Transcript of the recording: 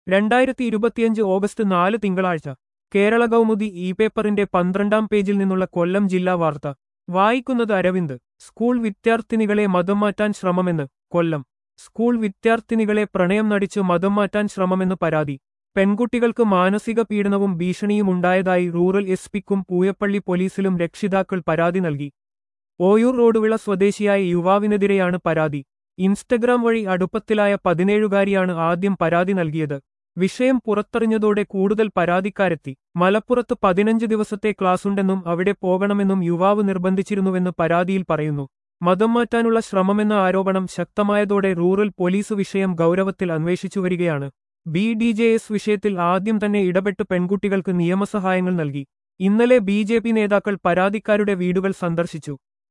രണ്ടായിരത്തി ഇരുപത്തിയഞ്ച് ഓഗസ്റ്റ് നാല് തിങ്കളാഴ്ച കേരള കൗമുദി ഇ പേപ്പറിന്റെ പന്ത്രണ്ടാം പേജിൽ നിന്നുള്ള കൊല്ലം ജില്ലാ വാർത്ത വായിക്കുന്നത് അരവിന്ദ് സ്കൂൾ വിദ്യാർത്ഥിനികളെ മതം മാറ്റാൻ ശ്രമമെന്ന് കൊല്ലം സ്കൂൾ വിദ്യാർത്ഥിനികളെ പ്രണയം നടിച്ച് മതം മാറ്റാൻ ശ്രമമെന്ന് പരാതി പെൺകുട്ടികൾക്ക് മാനസിക പീഡനവും ഭീഷണിയും ഉണ്ടായതായി റൂറൽ എസ് പിക്കും പൂയപ്പള്ളി പോലീസിലും രക്ഷിതാക്കൾ പരാതി നൽകി ഓയൂർ റോഡുവിള സ്വദേശിയായ യുവാവിനെതിരെയാണ് പരാതി ഇൻസ്റ്റഗ്രാം വഴി അടുപ്പത്തിലായ പതിനേഴുകാരിയാണ് ആദ്യം പരാതി നൽകിയത് വിഷയം പുറത്തറിഞ്ഞതോടെ കൂടുതൽ പരാതിക്കാരെത്തി മലപ്പുറത്ത് പതിനഞ്ച് ദിവസത്തെ ക്ലാസുണ്ടെന്നും അവിടെ പോകണമെന്നും യുവാവ് നിർബന്ധിച്ചിരുന്നുവെന്ന് പരാതിയിൽ പറയുന്നു മതം മാറ്റാനുള്ള ശ്രമമെന്ന ആരോപണം ശക്തമായതോടെ റൂറൽ പോലീസ് വിഷയം ഗൗരവത്തിൽ അന്വേഷിച്ചുവരികയാണ് ബി ഡി ജെ എസ് വിഷയത്തിൽ ആദ്യം തന്നെ ഇടപെട്ട് പെൺകുട്ടികൾക്ക് നിയമസഹായങ്ങൾ നൽകി ഇന്നലെ ബി ജെ പി നേതാക്കൾ പരാതിക്കാരുടെ വീടുകൾ സന്ദർശിച്ചു